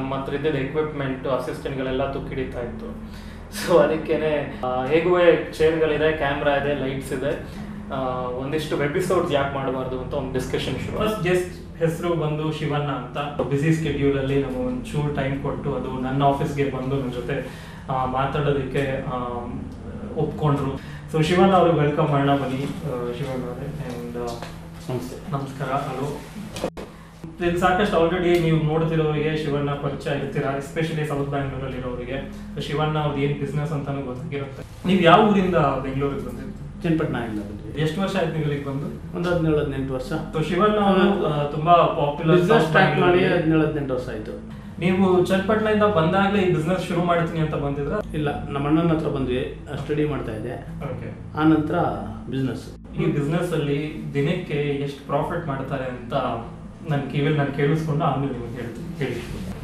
ನಮ್ಮ ಹತ್ರ ಇದ್ದಿದ್ದ ಎಕ್ವಿಪ್ಮೆಂಟ್ ಅಸಿಸ್ಟೆಂಟ್ಗಳೆಲ್ಲ ತುಕ್ಕಿಡಿತಾ ಇತ್ತು ಸೊ ಅದಕ್ಕೇನೆ ಆ, ಹೇಗೂ ಚೇರ್ಗಳಿದೆ ಕ್ಯಾಮ್ರಾ ಇದೆ ಲೈಟ್ಸ್ ಇದೆ ಆ, ಒಂದಿಷ್ಟು ವೆಬಿಸೋಡ್ಸ್ ಯಾಕೆ ಮಾಡಬಾರ್ದು ಅಂತ ಒಂದು ಡಿಸ್ಕಷನ್ ಶುರು ಫಸ್ಟ್ ಗೆಸ್ಟ್ ಹೆಸರು ಬಂದು ಶಿವಣ್ಣ ಅಂತ ಬಿಸಿ ಸ್ಕೆಡ್ಯೂಲ್ ಅಲ್ಲಿ ನಾವು ಒಂದು ಚೂರು ಟೈಮ್ ಕೊಟ್ಟು ಅದು ನನ್ನ ಆಫೀಸ್ಗೆ ಬಂದು ನನ್ನ ಜೊತೆ ಆ, ಮಾತಾಡೋದಕ್ಕೆ ಆ, ಒಪ್ಕೊಂಡ್ರು ಸೊ ಶಿವಣ್ಣ ಅವ್ರಿಗೆ ವೆಲ್ಕಮ್ ಮಾಡೋಣ ಬನ್ನಿ ಆ, ಶಿವಣ್ಣ ಅವರೇ ಆ್ಯಂಡ್ ನಮಸ್ತೆ ನಮಸ್ಕಾರ ಹಲೋ ಇಲ್ಲಿ ಸಾಕಷ್ಟು ಆಲ್ರೆಡಿ ನೀವು ನೋಡ್ತಿರೋರಿಗೆ ಶಿವಣ್ಣ ಪರಿಚಯ ಇರ್ತೀರಾ ಎಸ್ಪೆಷಲಿ ಸೌತ್ ಬ್ಯಾಂಗ್ಳೂರಲ್ಲಿ ಇರೋರಿಗೆ ಶಿವಣ್ಣ ಅವ್ರದ್ದು ಏನು ಬಿಸ್ನೆಸ್ ಅಂತಾನು ಗೊತ್ತಾಗಿರುತ್ತೆ ನೀವು ಯಾವ ಊರಿಂದ ಬೆಂಗಳೂರಿಗೆ ಬಂದಿದ್ದು ಚನ್ನಪಟ್ಟಣ ಇಂದ ಬಂದಿದೆ ಎಷ್ಟು ವರ್ಷ ಆಯ್ತು ನೀವು ಇಲ್ಲಿಗೆ ಬಂದು ಒಂದು ಹದಿನೇಳು ಹದಿನೆಂಟು ವರ್ಷ ಸೊ ಶಿವಣ್ಣ ಅವರು ಆ, ತುಂಬಾ ಪಾಪ್ಯುಲರ್ ಬಿಸ್ನೆಸ್ ಸ್ಟಾರ್ಟ್ ಮಾಡಿ ಹದಿನೇಳು ಹದಿನೆಂಟು ವರ್ಷ ಆಯ್ತು ನೀವು ಚನ್ನಪಟ್ಟಣದಿಂದ ಬಂದಾಗಲೇ ಈ ಬಿಸ್ನೆಸ್ ಶುರು ಮಾಡ್ತೀನಿ ಅಂತ ಬಂದಿದ್ರ ಇಲ್ಲ ನಮ್ಮ ಅಣ್ಣನ ಹತ್ರ ಬಂದ್ವಿ ಸ್ಟಡಿ ಮಾಡ್ತಾ ಇದ್ದೆ ಓಕೆ ಆ ನಂತರ ಬಿಸ್ನೆಸ್ ಈ ಬಿಸ್ನೆಸ್ ಅಲ್ಲಿ ದಿನಕ್ಕೆ ಎಷ್ಟು ಪ್ರಾಫಿಟ್ ಮಾಡ್ತಾರೆ ಅಂತ ನನ್ನ ಕಿವಿಲ್ ನಾನು ಕೇಳಿಸ್ಕೊಂಡು ಆಮೇಲೆ ನಿಮಗೆ ಹೇಳ್ತೀನಿ ಹೇಳಿ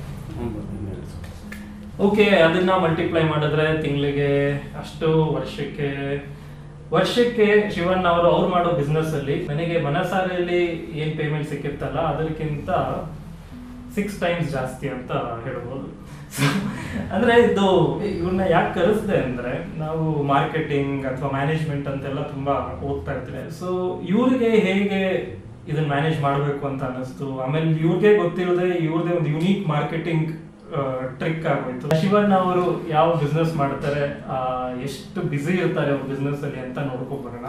ಓಕೆ ಅದನ್ನ ಮಲ್ಟಿಪ್ಲೈ ಮಾಡಿದ್ರೆ ತಿಂಗಳಿಗೆ ಅಷ್ಟು ವರ್ಷಕ್ಕೆ ವರ್ಷಕ್ಕೆ ಶಿವಣ್ಣ ಅವರು ಅವ್ರು ಮಾಡೋ ಬಿಸ್ನೆಸ್ ಅಲ್ಲಿ ನನಗೆ ಮನಸಾರೆಯಲ್ಲಿ ಏನ್ ಪೇಮೆಂಟ್ ಸಿಕ್ಕಿರ್ತಲ್ಲ ಅದಕ್ಕಿಂತ ಸಿಕ್ಸ್ ಟೈಮ್ಸ್ ಜಾಸ್ತಿ ಅಂತ ಹೇಳ್ಬೋದು So, ಅಂದ್ರೆ ಇದು ಇವ್ರನ್ನ ಯಾಕೆ ಕರೆಸ್ದೆ ಅಂದ್ರೆ ನಾವು ಮಾರ್ಕೆಟಿಂಗ್ ಅಥವಾ ಮ್ಯಾನೇಜ್ಮೆಂಟ್ ಅಂತೆಲ್ಲ ತುಂಬಾ ಓದ್ತಾ ಇರ್ತೀವಿ ಸೊ ಇವ್ರಿಗೆ ಹೇಗೆ ಇದನ್ನ ಮ್ಯಾನೇಜ್ ಮಾಡಬೇಕು ಅಂತ ಅನಿಸ್ತು ಆಮೇಲೆ ಇವ್ರಿಗೆ ಗೊತ್ತಿಲ್ಲದೆ ಇವ್ರದೇ ಒಂದು ಯುನೀಕ್ ಮಾರ್ಕೆಟಿಂಗ್ ಟ್ರಿಕ್ ಆಗೋಯ್ತು ಶಿವಣ್ಣ ಅವರು ಯಾವ ಬಿಸ್ನೆಸ್ ಮಾಡ್ತಾರೆ ಆ, ಎಷ್ಟು ಬ್ಯುಸಿ ಇರ್ತಾರೆ ಅವ್ರ ಬಿಸ್ನೆಸ್ ಅಲ್ಲಿ ಅಂತ ನೋಡ್ಕೊಂಡ್ ಬರೋಣ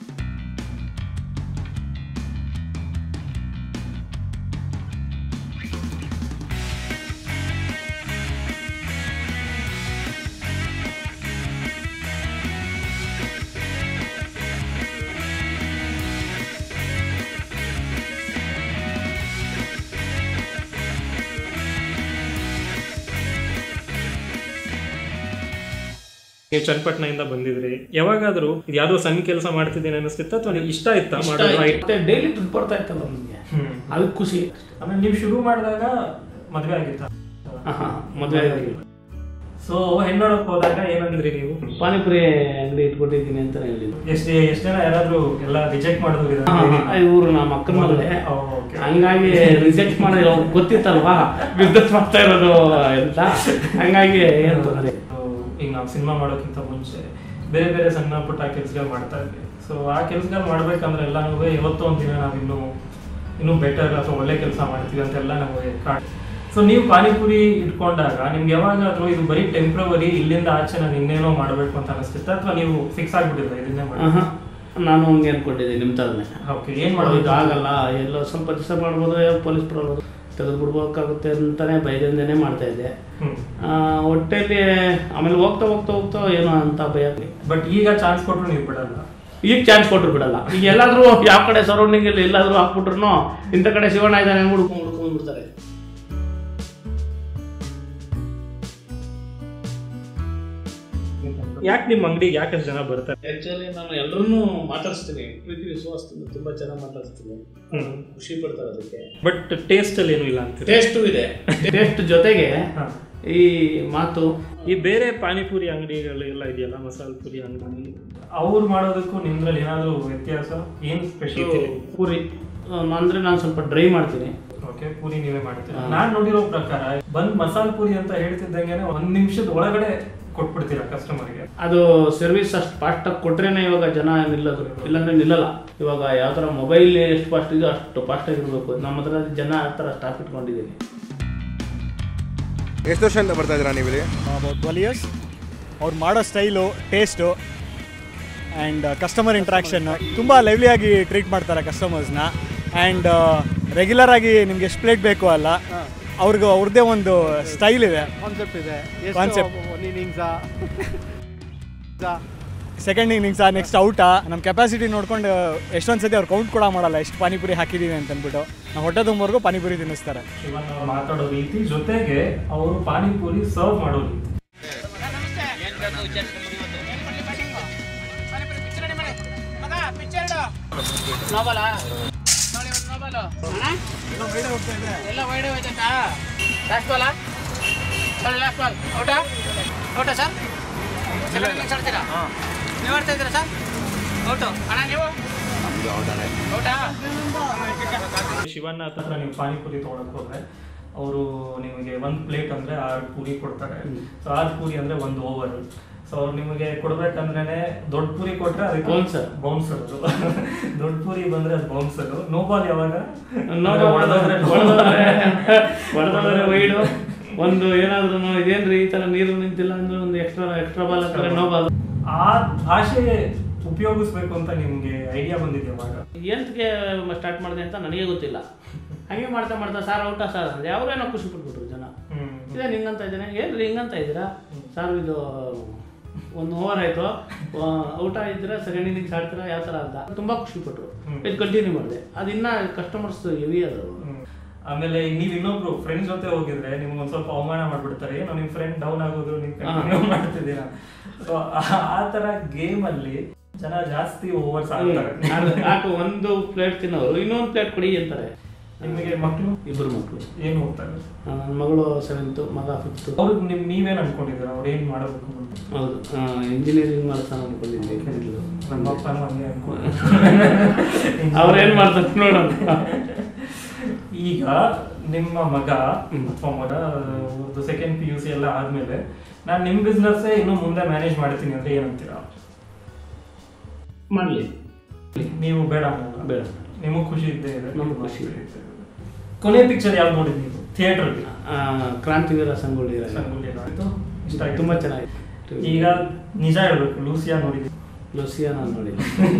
ನೀವು ಚನ್ನಪಟ್ಟಣದಿಂದ ಬಂದಿದ್ರಿ ಯಾವಾಗಾದ್ರೂ ಇದು ಯಾವ್ದೋ ಸಣ್ಣ ಕೆಲಸ ಮಾಡ್ತಿದ್ದೀನಿ ಅನಿಸ್ತಿತ್ತ ಅಥವಾ ನೀವು ಇಷ್ಟ ಇತ್ತಾ ಮಾಡೋದು ಮತ್ತೆ ಡೈಲಿ ದುಡ್ಡು ಬರ್ತಾ ಇತ್ತಲ್ಲ ನಮಗೆ ಹ್ಮ್. ಅದಕ್ಕೆ ಖುಷಿ ಆಮೇಲೆ ನೀವು ಶುರು ಮಾಡಿದಾಗ ಮದ್ವೆ ಆಗಿತ್ತ ಆಹಾ, ಮದುವೆ ಆಗಿ ಸೊ ಹೆಣ್ಣೊಳಕ್ ಹೋದಾಗ ಏನಂದ್ರಿ ನೀವು ಪಾನಿಪುರಿ ಅಂಗಡಿ ಇಟ್ಕೊಟ್ಟಿದ್ದೀನಿ ಅಂತ ಹೇಳಿದ್ರು ಎಷ್ಟು ಎಷ್ಟು ಜನ ಯಾರಾದ್ರೂ ಎಲ್ಲ ರಿಜೆಕ್ಟ್ ಮಾಡಿದ್ರು ಇವರು ನಮ್ಮ ಅಕ್ಕನ ಮಗಳೇ ಓ, okay. ಹಂಗಾಗಿ ರಿಜೆಕ್ಟ್ ಮಾಡಿ ಅವ್ರಿಗೆ ಗೊತ್ತಿತ್ತಲ್ವಾ ಬಿಸ್ನೆಸ್ ಮಾಡ್ತಾ ಇರೋದು ಅಂತ ಹಂಗಾಗಿ ಏನು ತೊಂದರೆ ಇಲ್ಲ. ಈಗ ನಾವು ಸಿನಿಮಾ ಮಾಡೋಕ್ಕಿಂತ ಮುಂಚೆ ಬೇರೆ ಬೇರೆ ಸಣ್ಣ ಪುಟ್ಟ ಕೆಲಸಗಳು ಮಾಡ್ತಾ ಇದ್ವಿ ಸೊ ಆ ಕೆಲಸಗಳು ಮಾಡ್ಬೇಕಂದ್ರೆ ಎಲ್ಲನೂ ಇವತ್ತೋ ಒಂದಿನ ನಾವು ಇನ್ನೂ ಇನ್ನೂ ಬೆಟರ್ ಅಥವಾ ಒಳ್ಳೆ ಕೆಲಸ ಮಾಡ್ತೀವಿ ಅಂತೆಲ್ಲ ನಮಗೆ ಕಾಡ್ ಸೊ ನೀವು ಪಾನಿಪುರಿ ಇಟ್ಕೊಂಡಾಗ ನಿಮ್ಗೆ ಯಾವಾಗಾದ್ರೂ ಇದು ಬರೀ ಟೆಂಪ್ರವರಿ ಇಲ್ಲಿಂದ ಆಚೆ ನಾನು ಇನ್ನೇನೋ ಮಾಡಬೇಕು ಅಂತ ಅನಿಸ್ತಿತ್ತ ಅಥವಾ ನೀವು ಫಿಕ್ಸ್ ಆಗ್ಬಿಟ್ಟಿದ್ರೆ ಇದನ್ನೇ ಮಾಡಿ ಆಹಾ, ನಾನು ಹಂಗೆ ಅನ್ಕೊಂಡಿದ್ದೆ ನಿಮ್ಮ ಥರನೇ ಓಕೆ ಏನ್ ಮಾಡೋದು ಮಾಡೋದು ಆಗಲ್ಲ ಎಲ್ಲೋ ಸ್ವಲ್ಪ ದಿವಸ ಮಾಡ್ಬೋದು ಪೊಲೀಸ್ ಬರೋದು ತೆಗೆದು ಬಿಡ್ಬೇಕಾಗುತ್ತೆ ಅಂತಾನೆ ಭಯದಿಂದನೇ ಮಾಡ್ತಾ ಇದ್ದೆ ಹ್ಮ್ ಆ, ಹೊಟ್ಟೆಲಿ ಆಮೇಲೆ ಹೋಗ್ತಾ ಹೋಗ್ತಾ ಹೋಗ್ತಾ ಏನೋ ಅಂತ ಭಯ ಬಟ್ ಈಗ ಚಾನ್ಸ್ ಕೊಟ್ರು ನೀವು ಬಿಡಲ್ಲ ಈಗ ಚಾನ್ಸ್ ಕೊಟ್ಟರು ಬಿಡಲ್ಲ ಈಗ ಎಲ್ಲಾದ್ರೂ ಯಾವ ಕಡೆ ಸರೌಂಡಿಂಗ್ ಅಲ್ಲಿ ಎಲ್ಲಾದ್ರೂ ಹಾಕ್ಬಿಟ್ರು ಇಂಥ ಕಡೆ ಶಿವಣ್ಣ ಇದ್ದಾನೆ ಹುಡ್ಕೊಂಡು ಹುಡ್ಕೊಂಡು ಬಿಡ್ತಾರೆ ಯಾಕೆ ನಿಮ್ಮ ಅಂಗಡಿಗೆ ಯಾಕಷ್ಟು ಜನ ಬರ್ತಾರೆ ಆಕ್ಚುಲಿ ನಾನು ಎಲ್ಲರನ್ನೂ ಮಾತಾಡಿಸ್ತೀನಿ ಪ್ರೀತಿ ವಿಶ್ವಾಸದಿಂದ ತುಂಬಾ ಚೆನ್ನಾಗಿ ಮಾತಾಡಿಸ್ತೀನಿ ಹ್ಮ್. ಖುಷಿ ಪಡ್ತಾರೆ ಅದಕ್ಕೆ ಬಟ್ ಟೇಸ್ಟ್ ಅಲ್ಲಿ ಏನು ಇಲ್ಲ ಅಂತೀರಿ ಟೇಸ್ಟು ಇದೆ ಟೇಸ್ಟ್ ಜೊತೆಗೆ ಹಾ. ಈ ಮಾತು ಈ ಬೇರೆ ಪಾನಿಪುರಿ ಅಂಗಡಿಗಳು ಎಲ್ಲ ಇದೆಯಲ್ಲ ಮಸಾಲೆ ಪುರಿ ಅಂಗಡಿ ಅವ್ರು ಮಾಡೋದಕ್ಕೂ ನಿಮ್ದ್ರಲ್ಲಿ ಏನಾದ್ರು ವ್ಯತ್ಯಾಸ ಏನ್ ಸ್ಪೆಷಲ್ ಪೂರಿ ಆ, ಅಂದ್ರೆ ನಾನು ಸ್ವಲ್ಪ ಡ್ರೈ ಮಾಡ್ತೀನಿ ಓಕೆ ಪೂರಿ ನೀವೇ ಮಾಡ್ತೀರಾ ಹಾ. ನಾನ್ ನೋಡಿರೋ ಪ್ರಕಾರ ಬಂದ್ ಮಸಾಲೆ ಪೂರಿ ಅಂತ ಹೇಳ್ತಿದ್ದಂಗೆ ಒಂದ್ ನಿಮಿಷದ ಒಳಗಡೆ ಕೊಟ್ಬಿಡ್ತೀರಾ ಕಸ್ಟಮರ್ಗೆ ಅದು ಸರ್ವಿಸ್ ಅಷ್ಟು ಫಾಸ್ಟಾಗಿ ಕೊಟ್ರೇನೆ ಇವಾಗ ಜನ ನಿಲ್ಲೋದು ಇಲ್ಲಾಂದ್ರೆ ನಿಲ್ಲಲ್ಲ ಇವಾಗ ಯಾವ ಥರ ಮೊಬೈಲ್ ಎಷ್ಟು ಫಾಸ್ಟ್ ಇದೆಯೋ ಅಷ್ಟು ಫಾಸ್ಟಾಗಿ ಇರಬೇಕು ನಮ್ಮ ಹತ್ರ ಜನ ಆ ಥರ ಸ್ಟಾಪ್ ಇಟ್ಕೊಂಡಿದ್ದೀನಿ ಎಷ್ಟು ವರ್ಷದಿಂದ ಬರ್ತಾ ಇದ್ದೀರಾ ನೀವು ಇಲ್ಲಿ ಅಬೌಟ್ ಟ್ವೆಲ್ ಇಯರ್ಸ್ ಅವ್ರು ಮಾಡೋ style taste and customer interaction ತುಂಬ ಲೈವ್ಲಿಯಾಗಿ ಟ್ರೀಟ್ ಮಾಡ್ತಾರೆ ಕಸ್ಟಮರ್ಸ್ನ ಆ್ಯಂಡ್ ರೆಗ್ಯುಲರ್ ಆಗಿ ನಿಮ್ಗೆ ಎಷ್ಟು ಪ್ಲೇಟ್ ಬೇಕು ಅಲ್ಲ ಅವ್ರಿಗೂ ಅವ್ರದ್ದೇ ಒಂದು ಸ್ಟೈಲ್ ಇದೆ ಕಾನ್ಸೆಪ್ಟ್ ಇದೆ Concept. One innings second innings next ಔಟಾ ನಮ್ಮ ಕೆಪಾಸಿಟಿ ನೋಡ್ಕೊಂಡು ಎಷ್ಟೊಂದು ಸತಿ ಅವ್ರು ಕೌಂಟ್ ಕೂಡ ಮಾಡಲ್ಲ ಎಷ್ಟು ಪಾನಿಪುರಿ ಹಾಕಿದ್ದೀವಿ ಅಂತ ಅಂದ್ಬಿಟ್ಟು ನಾವು ಹೊಟ್ಟೆ ತುಂಬವರೆಗೂ ಪಾನಿಪುರಿ ತಿನ್ನಿಸ್ತಾರೆ ಶಿವನ್ ಅವ್ರು ಮಾತಾಡೋ ರೀತಿ ಜೊತೆಗೆ ಅವರು ಪಾನಿಪುರಿ ಸರ್ವ್ ಮಾಡೋ ರೀತಿ ಎಲ್ಲ ವೈಡ್ ಹೋಯ್ತಾ last ball sir last ball ಔಟಾ ಔಟಾ ಸರ್ ಸೆಕೆಂಡ್ ಇನ್ನಿಂಗ್ಸ್ ಆಡ್ತೀರಾ ನೀವು ಆಡ್ತಾ ಇದ್ದೀರಾ ಸರ್ ಔಟು ಅಣ್ಣ ನೀವು ಔಟಾ ಶಿವಣ್ಣ ಹತ್ರ ನೀವು ಪಾನಿಪುರಿ ತೊಗೊಳಕ್ ಹೋದ್ರೆ ಅವರು ನಿಮಗೆ ಒಂದು ಪ್ಲೇಟ್ ಅಂದ್ರೆ ಆರು ಪೂರಿ ಕೊಡ್ತಾರೆ ಹ್ಮ್. ಸೊ ಆರು ಪೂರಿ ಅಂದ್ರೆ ಒಂದು ಓವರ್ ಸೊ ಅವ್ರು ನಿಮಗೆ ಕೊಡ್ಬೇಕಂದ್ರೆ ದೊಡ್ಡ ಪೂರಿ ಕೊಟ್ರೆ ಅದಕ್ಕೆ Bouncer. ಬೌನ್ಸರ್ ದೊಡ್ಡ ಪೂರಿ ಬಂದ್ರೆ ಅದು ಬೌನ್ಸರ್ ನೋ ಬಾಲ್ ಯಾವಾಗ ನೋ ಹೊಡೆದ್ರೆ ಹೊಡೆದ್ರೆ ವೈಡು ಒಂದು ಏನಾದ್ರು ಇದೇನ್ರಿ ಈ ತರ ನೀರು ನಿಂತಿಲ್ಲ ಅಂದ್ರೆ ಒಂದು ಎಕ್ಸ್ಟ್ರಾ ಎಕ್ಸ್ಟ್ರಾ ಬಾಲ್ ಹಾಕ್ತಾರೆ ನೋ ಬಾಲ್ ಆ ಭಾಷೆ ಉಪಯೋಗಿಸ್ಬೇಕು ಅಂತ ನಿಮ್ಗೆ ಐಡಿಯಾ ಬಂದಿದೆ ಯಾವಾಗ ಎಂತಕ್ಕೆ ಸ್ಟಾರ್ಟ್ ಮಾಡಿದೆ ಅಂತ ನನಗೆ ಗೊತ್ತಿಲ್ಲ ಹಂಗೆ ಮಾಡ್ತಾ ಮಾಡ್ತಾ ಸಾರ್ ಔಟ ಸಾರ್ ಅಂದ್ರೆ ಅವ್ರೇನೋ ಖುಷಿ ಪಟ್ಬಿಟ್ರು ಜನ ಹ್ಮ್ ಇದೇ ಹಿಂಗಂತ ಇದ್ದೇನೆ ಏನ್ರಿ ಹಿಂಗಂತ ಇದ್ದೀರಾ ಸರ್ ಇದು ಒಂದು ಓವರ್ ಆಯಿತು ಔಟ್ ಆಗಿದ್ರೆ ಸೆಕೆಂಡ್ ಇನ್ನಿಂಗ್ಸ್ ಆಡ್ತೀರಾ ಯಾವ ಥರ ಅಂತ ತುಂಬ ಖುಷಿ ಪಟ್ರು ಹ್ಮ್. ಇದು ಕಂಟಿನ್ಯೂ ಮಾಡಿದೆ ಅದು ಇನ್ನೂ ಕಸ್ಟಮರ್ಸ್ ಹೆವಿ ಅದು ಹ್ಮ್. ಆಮೇಲೆ ನೀವ್ ಇನ್ನೊಬ್ರು ಫ್ರೆಂಡ್ಸ್ ಜೊತೆ ಹೋಗಿದ್ರೆ ನಿಮ್ಗೆ ಒಂದ್ ಸ್ವಲ್ಪ ಅವಮಾನ ಮಾಡ್ಬಿಡ್ತಾರೆ ಏನೋ ನಿಮ್ ಫ್ರೆಂಡ್ ಡೌನ್ ಆಗೋದು ನೀವು ಕಂಟಿನ್ಯೂ ಮಾಡ್ತಿದ್ದೀರಾ ಸೊ ಆ ತರ ಗೇಮ್ ಅಲ್ಲಿ ಜನ ಜಾಸ್ತಿ ಓವರ್ಸ್ ಆಡ್ತಾರೆ ಅದು ಯಾಕೆ ಒಂದು ಪ್ಲೇಟ್ ತಿನ್ನೋರು ಇನ್ನೊಂದು ಪ್ಲೇಟ್ ಕೊಡಿ ಅಂತಾರೆ ನಿಮಗೆ ಮಕ್ಕಳು ಇಬ್ಬರು ಮಕ್ಕಳು ಏನ್ ಹೋಗ್ತಾರೆ ನನ್ನ ಮಗಳು ಸೆವೆಂತು ಮಗ ಫಿಫ್ತು ಅವ್ರಿಗೆ ನಿಮ್ ನೀವೇನ್ ಅನ್ಕೊಂಡಿದ್ದೀರಾ ಅವ್ರು ಏನ್ ಮಾಡಬೇಕು ಅಂತ ಹೌದು ಇಂಜಿನಿಯರಿಂಗ್ ಮಾಡ್ತಾನೆ ಅನ್ಕೊಂಡಿದ್ದೆ ಕರೀಲು. ನಮ್ಮ ಅಪ್ಪನೂ ಹಂಗೆ ಅನ್ಕೊಂಡು ಅವ್ರು ಏನು ಮಾಡ್ತಾರೆ ನೋಡೋಣ ಈಗ ನಿಮ್ಮ ಮಗ ಹ್ಮ್. ಅಥವಾ ಮಗ ಒಂದು ಸೆಕೆಂಡ್ ಪಿ ಯು ಸಿ ಎಲ್ಲ ಆದ್ಮೇಲೆ ನಾನು ನಿಮ್ ಬಿಸ್ನೆಸ್ ಇನ್ನು ಮುಂದೆ ಮ್ಯಾನೇಜ್ ಮಾಡ್ತೀನಿ ಅಂದ್ರೆ ಏನಂತೀರಾ ಮಾಡಲಿ ನೀವು ಬೇಡ ಅನ್ನಲ್ಲ. ಬೇಡ ನಿಮಗ್ ಖುಷಿ ಇದ್ದೇ ಇದೆ ನಮ್ಗ್ ಖುಷಿ ಇದೆ. ಕೊನೆ ಪಿಕ್ಚರ್ ಯಾವ್ದು ನೋಡಿದ್ರಿ ನೀವು ಥಿಯೇಟರ್ ಆ, ಕ್ರಾಂತಿವೀರ ಸಂಗೊಳ್ಳಿ ರಾಯ. ಇಷ್ಟ ಆಯ್ತು ತುಂಬಾ ಚೆನ್ನಾಗಿದೆ ಈಗ ನಿಜ ಹೇಳ್ಬೇಕು ಲೂಸಿಯಾ ನೋಡಿದ್ವಿ ಲುಸಿಯಾ ನಾನು ನೋಡಿ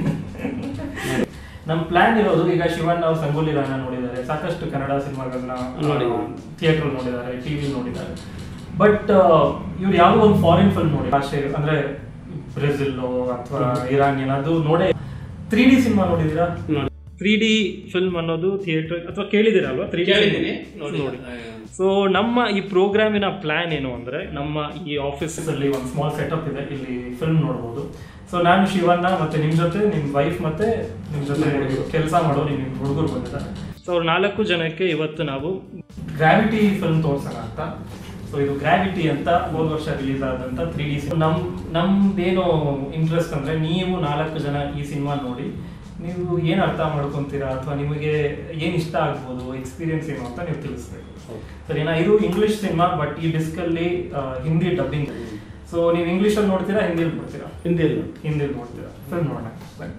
ನಮ್ ಪ್ಲಾನ್ ಇರೋದು ಈಗ ಶಿವಣ್ಣ ಅವ್ರು ಸಂಗೊಳ್ಳಿ ರಾಯಣ್ಣ ನೋಡಿದ್ದಾರೆ ಸಾಕಷ್ಟು ಕನ್ನಡ ಸಿನಿಮಾಗಳನ್ನ ನೋಡಿದ್ದಾರೆ. ಥಿಯೇಟರ್ ನೋಡಿದ್ದಾರೆ ಟಿವಿ ನೋಡಿದ್ದಾರೆ ಬಟ್ ಇವ್ರು ಯಾವ್ದೋ ಒಂದು ಫಾರಿನ್ ಫಿಲ್ಮ್ ನೋಡಿ ಭಾಷೆ ಅಂದ್ರೆ ಬ್ರೆಜಿಲ್ ಅಥವಾ ಇರಾನಿಯನ್ ಅದು ನೋಡೇ ತ್ರೀ ಡಿ ಸಿನಿಮಾ ನೋಡಿದೀರಾ ನೋಡಿ ತ್ರೀ ಡಿ ಫಿಲ್ಮ್ ಅನ್ನೋದು ಥಿಯೇಟರ್ ಅಥವಾ ಕೇಳಿದಿರಲ್ವಾ ತ್ರೀ ಕೇಳಿದ್ದೀನಿ ನೋಡಿ ನೋಡಿ ಸೊ ನಮ್ಮ ಈ ಪ್ರೋಗ್ರಾಮಿನ ಪ್ಲಾನ್ ಏನು ಅಂದ್ರೆ ನಮ್ಮ ಈ ಆಫೀಸ್ ಅಲ್ಲಿ ಒಂದು ಸ್ಮಾಲ್ ಸೆಟಪ್ ಇದೆ ಇಲ್ಲಿ ಫಿಲ್ಮ್ ನೋಡ್ಬೋದು ಸೊ ನಾನು ಶಿವಣ್ಣ ಮತ್ತೆ ನಿಮ್ ಜೊತೆ ನಿಮ್ ವೈಫ್ ಮತ್ತೆ ನಿಮ್ ಜೊತೆ ಕೆಲಸ ಮಾಡೋ ನಿಮ್ ಹುಡುಗರು ಬಂದಿದ್ದಾರೆ ಸೊ ಅವ್ರು ನಾಲ್ಕು ಜನಕ್ಕೆ ಇವತ್ತು ನಾವು ಗ್ರಾವಿಟಿ ಫಿಲ್ಮ್ ತೋರ್ಸೋಣ ಅಂತ ಸೊ ಇದು ಗ್ರಾವಿಟಿ ಅಂತ ಹೋದ ವರ್ಷ ರಿಲೀಸ್ ಆದಂತ ತ್ರೀ ಡಿ ನಮ್ ನಮ್ದೇನು ಇಂಟ್ರೆಸ್ಟ್ ಅಂದ್ರೆ ನೀವು ನಾಲ್ಕು ಜನ ಈ ಸಿನಿಮಾ ನೋಡಿ ನೀವು ಏನು ಅರ್ಥ ಮಾಡ್ಕೊಂತೀರಾ ಅಥವಾ ನಿಮಗೆ ಏನು ಇಷ್ಟ ಆಗ್ಬೋದು ಎಕ್ಸ್ಪೀರಿಯನ್ಸ್ ಏನು ಅಂತ ನೀವು ತಿಳಿಸ್ಬೇಕು ಸರಿನಾ ಇದು ಇಂಗ್ಲಿಷ್ ಸಿನಿಮಾ ಬಟ್ ಈ ಡಿಸ್ಕಲ್ಲಿ ಹಿಂದಿ ಡಬ್ಬಿಂಗ್ ಸೊ ನೀವು ಇಂಗ್ಲೀಷಲ್ಲಿ ನೋಡ್ತೀರಾ ಹಿಂದಿಲಿ ನೋಡ್ತೀರಾ ಹಿಂದಿಯಲ್ಲಿ ಹಿಂದಿಲಿ ನೋಡ್ತೀರಾ ಫಿಲ್ಮ್ ನೋಡೋಣ ಬನ್ನಿ.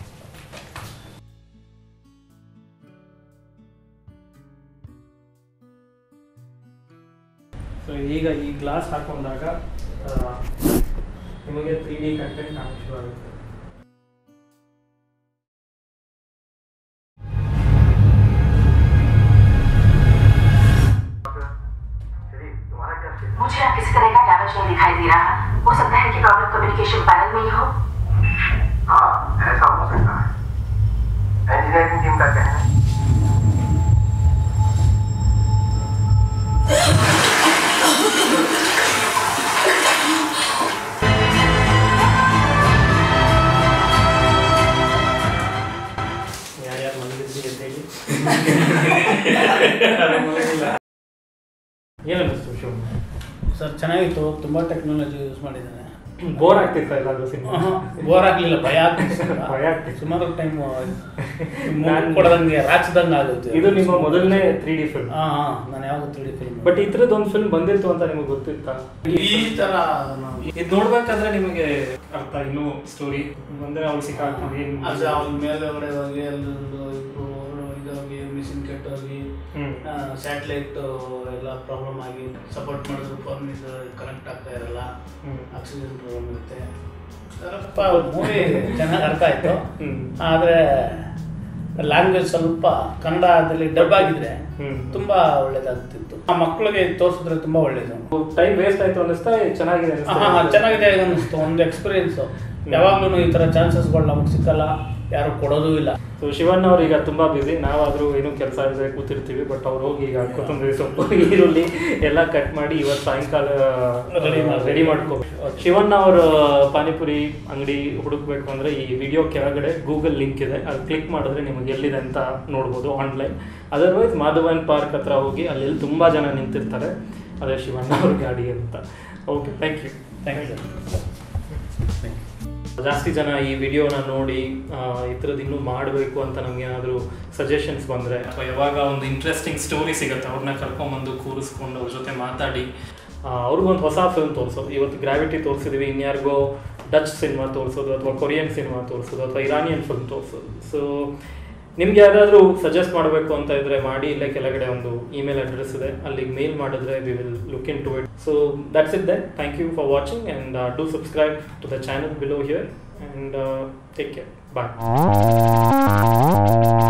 ಸೊ ಈಗ ಈ ಗ್ಲಾಸ್ ಹಾಕೊಂಡಾಗ ಆ, ನಿಮಗೆ ತ್ರೀ ಡಿ ಕಂಟೆಂಟ್ ಕಾಣಕ್ಕೆ ಶುರು ಆಗುತ್ತೆ मुझे अब किसी तरह का डैमेज नहीं दिखाई दे रहा हो सकता है कि प्रॉब्लम कम्युनिकेशन पैनल में ही हो हाँ ऐसा हो सकता है इंजीनियरिंग टीम का कहना है ಯಾರ್ಯಾರು ಮಲಗಿದ್ರಿ ಅಂತ ಹೇಳಿ ಏನನ್ನಿಸ್ತು ಶೋ ಸರ್ ಚೆನ್ನಾಗಿತ್ತು ತುಂಬ ಟೆಕ್ನಾಲಜಿ ಯೂಸ್ ಮಾಡಿದ್ದಾನೆ ಬೋರ್ ಆಗ್ತಿತ್ತ ಎಲ್ಲಾದ್ರೂ ಸಿನಿಮಾ ಬೋರ್ ಆಗಲಿಲ್ಲ ಭಯ ಆಗ್ತಿತ್ತು ಭಯ ಆಗ್ತಿತ್ತು. ಸುಮಾರು ಟೈಮ್ ಕೊಡದಂಗೆ ರಾಚದಂಗೆ ಆಗುತ್ತೆ ಇದು ನಿಮ್ಮ ಮೊದಲನೇ ತ್ರೀ ಡಿ ಫಿಲ್ಮ್ ಹಾಂ ಹಾಂ ನಾನು ಯಾವಾಗ ತಿಳಿ ಫಿಲ್ಮ್ ಬಟ್ ಈ ಥರದ್ದು ಒಂದು ಫಿಲ್ಮ್ ಬಂದಿತ್ತು ಅಂತ ನಿಮಗೆ ಗೊತ್ತಿತ್ತಾ ಈ ಥರ ನಾವು ಇದು ನೋಡ್ಬೇಕಾದ್ರೆ ನಿಮಗೆ ಅರ್ಥ ಇನ್ನೂ ಸ್ಟೋರಿ ಅಂದ್ರೆ ಅವ್ರು ಸಿಕ್ಕಾಗ್ತದೆ ಅದು ಅವ್ರ ಮೇಲ್ಗಡೆ ಹೋಗಿ ಅಲ್ಲೊಂದು ಇಬ್ರು ಇದಾಗಿ ಮಿಷಿನ್ ಕೆಟ್ಟೋಗಿ ಹ್ಮ್. ಸ್ಯಾಟಲೈಟ್ ಎಲ್ಲ ಪ್ರಾಬ್ಲಮ್ ಆಗಿ ಸಪೋರ್ಟ್ ಮಾಡಿದ್ರು ಫೋನ್ ಕನೆಕ್ಟ್ ಆಗ್ತಾ ಇರಲ್ಲ ಹ್ಮ್. ಆಕ್ಸಿಜನ್ ಪ್ರಾಬ್ಲಮ್ ಇರುತ್ತೆ ಸ್ವಲ್ಪ ಮೂವಿ ಚೆನ್ನಾಗಿ ಅರ್ಥ ಆಯ್ತು ಹ್ಮ್. ಆದರೆ ಲ್ಯಾಂಗ್ವೇಜ್ ಸ್ವಲ್ಪ ಕನ್ನಡದಲ್ಲಿ ಡಬ್ ಆಗಿದ್ರೆ ಹ್ಮ್. ತುಂಬಾ ಒಳ್ಳೇದಾಗ್ತಿತ್ತು ಆ ಮಕ್ಕಳಿಗೆ ತೋರಿಸಿದ್ರೆ ತುಂಬಾ ಒಳ್ಳೇದು ಟೈಮ್ ವೇಸ್ಟ್ ಆಯ್ತು ಅನ್ನಿಸ್ತಾ ಚೆನ್ನಾಗಿದೆ ಹಾ, ಹಾ, ಅನ್ನಿಸ್ತಾ ಚೆನ್ನಾಗಿದೆ ಅನ್ನಿಸ್ತು ಒಂದು ಎಕ್ಸ್ಪೀರಿಯನ್ಸ್ ಯಾವಾಗ್ಲೂ ಈ ತರ ಚಾನ್ಸಸ್ಗಳು ನಮಗೆ ಸಿಕ್ಕಲ್ಲ ಯಾರು ಕೊಡೋದು ಇಲ್ಲ ಸೊ ಶಿವಣ್ಣ ಅವ್ರು ಈಗ ತುಂಬಾ ಬಿಸಿ ನಾವಾದ್ರೂ ಏನೋ ಕೆಲಸ ಇಲ್ಲದೆ ಕೂತಿರ್ತೀವಿ ಬಟ್ ಅವ್ರು ಹೋಗಿ ಈಗ ಕೊತ್ತಂಬರಿ ಸೊಪ್ಪು ಈರುಳ್ಳಿ ಎಲ್ಲ ಕಟ್ ಮಾಡಿ ಇವತ್ತು ಸಾಯಂಕಾಲ Ready ಮಾಡಿ- ರೆಡಿ ಮಾಡ್ಕೋಬೇಕು ಶಿವಣ್ಣ ಅವರ ಪಾನಿಪುರಿ ಅಂಗಡಿ ಹುಡುಕ್ಬೇಕು ಅಂದ್ರೆ ಈ ವಿಡಿಯೋ ಕೆಳಗಡೆ ಗೂಗಲ್ ಲಿಂಕ್ ಇದೆ ಅಲ್ಲಿ ಕ್ಲಿಕ್ ಮಾಡಿದ್ರೆ ನಿಮಗೆ ಎಲ್ಲಿದೆ ಅಂತ ನೋಡ್ಬೋದು ಆನ್ಲೈನ್ ಅದರ್ವೈಸ್ ಮಾಧವನ್ ಪಾರ್ಕ್ ಹತ್ರ ಹೋಗಿ ಅಲ್ಲಿ ತುಂಬಾ ಜನ ನಿಂತಿರ್ತಾರೆ ಅದೇ ಶಿವಣ್ಣ ಅವ್ರ ಗಾಡಿ ಅಂತ okay thank you thank you ಜಾಸ್ತಿ ಜನ ಈ ವಿಡಿಯೋನ ನೋಡಿ ಆ, ಈ ಥರದ್ದು ಇನ್ನೂ ಮಾಡಬೇಕು ಅಂತ ನಮ್ಗೆ ಏನಾದರೂ ಸಜೆಷನ್ಸ್ ಬಂದರೆ ಅಥವಾ ಯಾವಾಗ ಒಂದು ಇಂಟ್ರೆಸ್ಟಿಂಗ್ ಸ್ಟೋರಿ ಸಿಗುತ್ತೆ ಅವ್ರನ್ನ ಕರ್ಕೊಂಬಂದು ಕೂರಿಸ್ಕೊಂಡು ಅವ್ರ ಜೊತೆ ಮಾತಾಡಿ ಆ, ಅವ್ರಿಗೊಂದು ಹೊಸ ಫಿಲ್ಮ್ ತೋರಿಸೋದು ಇವತ್ತು ಗ್ರಾವಿಟಿ ತೋರಿಸಿದ್ವಿ ಇನ್ಯಾರಿಗೋ ಡಚ್ ಸಿನಿಮಾ ತೋರಿಸೋದು ಅಥವಾ ಕೊರಿಯನ್ ಸಿನಿಮಾ ತೋರಿಸೋದು ಅಥವಾ ಇರಾನಿಯನ್ ಫಿಲ್ಮ್ ತೋರಿಸೋದು ಸೊ ನಿಮ್ಗೆ ಯಾವ್ದಾದ್ರು ಸಜೆಸ್ಟ್ ಮಾಡಬೇಕು ಅಂತ ಇದ್ರೆ ಮಾಡಿ ಇಲ್ಲೇ ಕೆಳಗಡೆ ಒಂದು ಇಮೇಲ್ ಅಡ್ರೆಸ್ ಇದೆ ಅಲ್ಲಿಗೆ ಮೇಲ್ ಮಾಡಿದ್ರೆ we will look into it so that's it then thank you for watching and do subscribe to the channel below here and take care bye